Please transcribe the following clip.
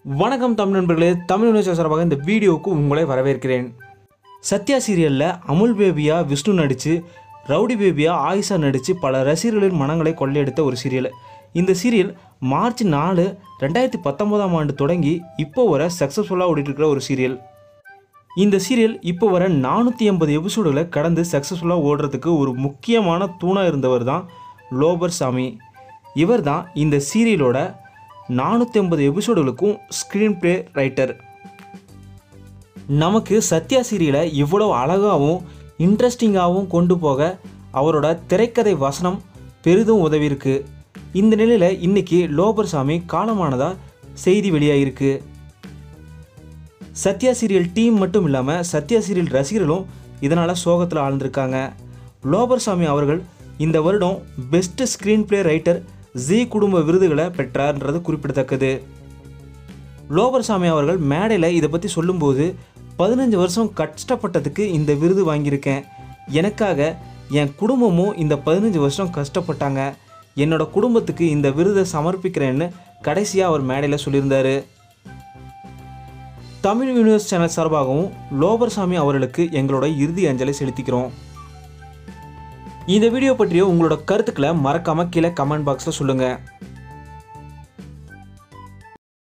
வணக்கம் தமிழ் நண்பர்களே தமிழ் யூனிவர்சிட்டி சார்பாக இந்த வீடியோவுக்கு உங்களை வரவேற்கிறேன் சத்யா சீரியலில் அமுல் பேபியா விஷ்ணு நடித்து ரவுடி பேபியா ஆயிஷா நடித்து பல ரசிகர்களின் மனங்களை கொள்ளையடித்த ஒரு சீரியல் இந்த சீரியல் மார்ச் நாலு ரெண்டாயிரத்தி பத்தொம்போதாம் ஆண்டு தொடங்கி இப்போ வர சக்ஸஸ்ஃபுல்லாக ஓடிட்டுருக்கிற ஒரு சீரியல் இந்த சீரியல் இப்போ வர நானூற்றி எண்பது எபிசோடுகளை கடந்து சக்ஸஸ்ஃபுல்லாக ஓடுறதுக்கு ஒரு முக்கியமான தூணாக இருந்தவர் தான் லோபர் சாமி இவர் தான் இந்த சீரியலோட நானூற்றி ஐம்பது எபிசோடுகளுக்கும் ஸ்க்ரீன் ப்ளே ரைட்டர் நமக்கு சத்யா சீரியலை இவ்வளோ அழகாகவும் இன்ட்ரெஸ்டிங்காகவும் கொண்டு போக அவரோட திரைக்கதை வசனம் பெரிதும் உதவியிருக்கு இந்த நிலையில் இன்னைக்கு லோபர் சாமி காலமானதா செய்தி வெளியாகிருக்கு சத்யா சீரியல் டீம் மட்டும் இல்லாமல் சத்யா சீரியல் ரசிகர்களும் இதனால் சோகத்தில் ஆழ்ந்திருக்காங்க லோபர் சாமி அவர்கள் இந்த வருடம் best screenplay writer Zee குடும்ப விருதுகளை பெற்றார்ன்றது குறிப்பிடத்தக்கது லோபர் சாமி அவர்கள் மேடையில் இதை பற்றி சொல்லும்போது பதினஞ்சு வருஷம் கஷ்டப்பட்டதுக்கு இந்த விருது வாங்கியிருக்கேன் எனக்காக என் குடும்பமும் இந்த பதினஞ்சு வருஷம் கஷ்டப்பட்டாங்க என்னோட குடும்பத்துக்கு இந்த விருதை சமர்ப்பிக்கிறேன்னு கடைசியாக அவர் மேடையில் சொல்லியிருந்தாரு தமிழ் யூனிவர்ஸ் சேனல் சார்பாகவும் லோபர் சாமி அவர்களுக்கு எங்களோட இறுதி அஞ்சலி செலுத்திக்கிறோம் இந்த வீடியோ பற்றிய உங்களோட கருத்துக்களை மறக்காம கீழே கமெண்ட் பாக்ஸில் சொல்லுங்கள்